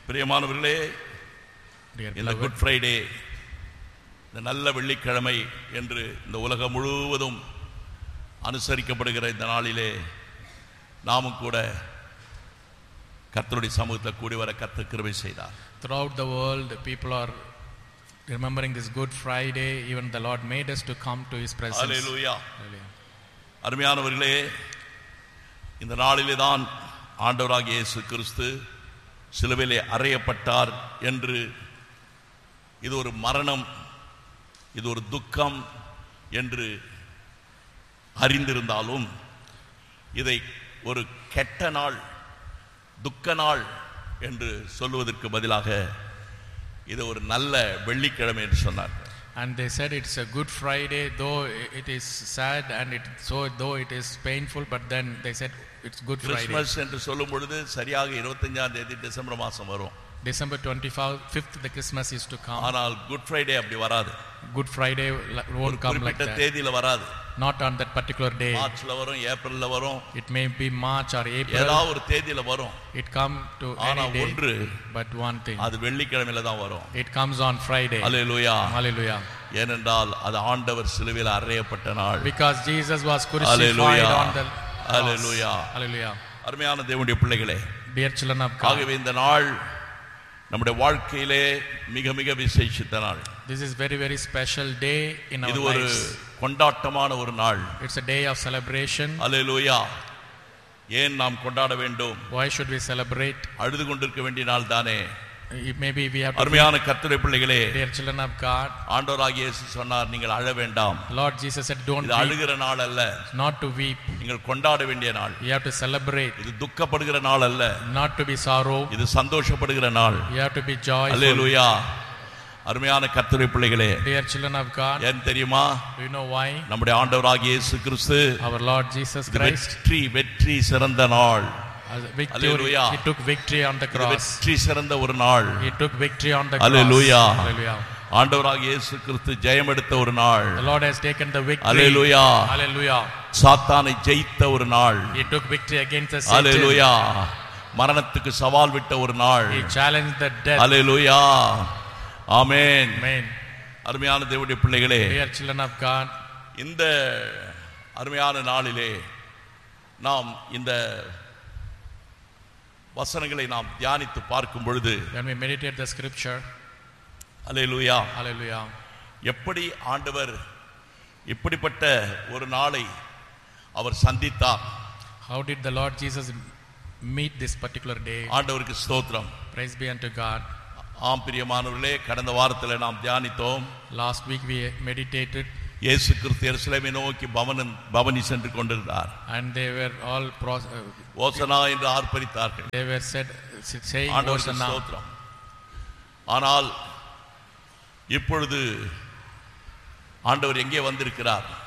பிரியமானவர்களே Dear இந்த beloved, good Friday இந்த நல்ல வெள்ளிக்கிழமை என்று இந்த உலகம் முழுவதும் அனுசரிக்கப்படுகிற இந்த நாளிலே நாமும் கூட கர்த்தருடைய சமூகத்தில் கூடி வர கர்த்தர் கிருபை செய்தார் throughout the world, people are remembering this Good Friday. Even the Lord made us to come to His presence. Hallelujah Hallelujah. அருமையானவர்களே இந்த நாளிலே தான் ஆண்டவராகிய இயேசு கிறிஸ்து சிலுவையிலே அறையப்பட்டார் என்று இது ஒரு மரணம் இது ஒரு துக்கம் என்று அறிந்திருந்தாலும் இதை ஒரு கெட்ட நாள் துக்க நாள் என்று சொல்லுவதற்கு பதிலாக இது ஒரு நல்ல வெள்ளிக்கிழமை என்று சொன்னார் And they said it's a Good Friday, though it is sad and it so though it is painful, but then they said it's Good Friday. Christmas என்று சொல்லும் பொழுது சரியாக இருபத்தஞ்சாம் தேதி டிசம்பர் மாதம் வரும் December 25th, the Christmas is to come. ஆனால் Good Friday அப்படி வராது Good Friday li- won't come like குறிப்பிட்ட that. தேதியில வராது Not on that particular day. மார்ச்ல வரும் ஏப்ரல்ல வரும் It may be March or April. ஏதாவது ஒரு தேதியில வரும் It come to ஆனா any day. ஒன்று But one thing, அது வெள்ளிக்கிழமையில தான் வரும் it comes on Friday. Hallelujah Hallelujah. ஏனென்றால் அது ஆண்டவர் சிலுவையில் அறையப்பட்ட நாள் Because Jesus was crucified Hallelujah. on the cross. Hallelujah. Hallelujah. அருமையான தேவனுடைய பிள்ளைகளே Dear children of God, ஆகவே இந்த நாள் நம்முடைய வாழ்க்கையிலே மிக மிக விசேஷித்த நாள் this is very very special day in our இது ஒரு lives. கொண்டாட்டமான ஒரு நாள் It's a day of celebration. அல்லேலூயா ஏன் நாம் கொண்டாட வேண்டும் Why should we celebrate? அழுது கொண்டிருக்க வேண்டிய நாள் தானே It- Maybe we have to அருமையான கர்த்தருடைய பிள்ளைகளே dear children of God. ஆண்டவராகிய இயேசு சொன்னார் நீங்கள் அழ வேண்டாம் Lord Jesus said, don't இது weep, அழுகிற நாள் அல்ல not to weep. நீங்கள் கொண்டாட வேண்டிய நாள் You have to celebrate, இது துக்கப்படுகிற நாள் அல்ல not to be sorrow. இது சந்தோஷப்படுகிற நாள் You have to be joyful. அல்லேலூயா அருமையான கர்த்தருடைய பிள்ளைகளே Dear children of God, ஏன் தெரியுமா do you know why? நம்முடைய ஆண்டவராகிய இயேசு கிறிஸ்து Our Lord Jesus இது Christ, வெற்றி வெற்றி சிறந்த நாள் as a victory, Hallelujah. He took victory on the இது cross. வெற்றி சிறந்த ஒரு நாள் He took victory on the Hallelujah. cross. Hallelujah. ஆண்டவராகிய இயேசு கிறிஸ்து ஜெயம் எடுத்த ஒரு நாள் The Lord has taken the victory. Hallelujah Hallelujah. சாத்தானை ஜெயித்த ஒரு நாள் He took victory against the Satan. அல்லேலூயா மரணத்துக்கு சவால் விட்ட ஒரு நாள் He challenged the death. Hallelujah amen Amen. அருமையான தேவனுடைய பிள்ளைகளே Dear children of God, இந்த அருமையான நாளிலே நாம் இந்த வசனங்களை நாம் தியானித்து பார்க்கும் பொழுது when we meditate the scripture, hallelujah hallelujah, எப்படி ஆண்டவர் இப்படிப்பட்ட ஒரு நாளை அவர் சந்தித்தார் how did the Lord Jesus meet this particular day? ஆண்டவருக்கு ஸ்தோத்திரம் Praise be unto God. ஆம் பிரியமானவர்களே கடந்த வாரத்தில் நாம் தியானித்தோம் Last week we meditated இயேசு கிறிஸ்து எருசலேமை நோக்கி பவனன் பவனி சென்று கொண்டிருந்தார் and they were all pro- uh, ஓசனா என்று ஆர்ப்பரித்தார்கள் they were said saying ஆண்டவருக்கு Hosanna. ஸ்தோத்திரம் ஆனால் இப்பொழுது ஆண்டவர் எங்கே வந்திருக்கிறார்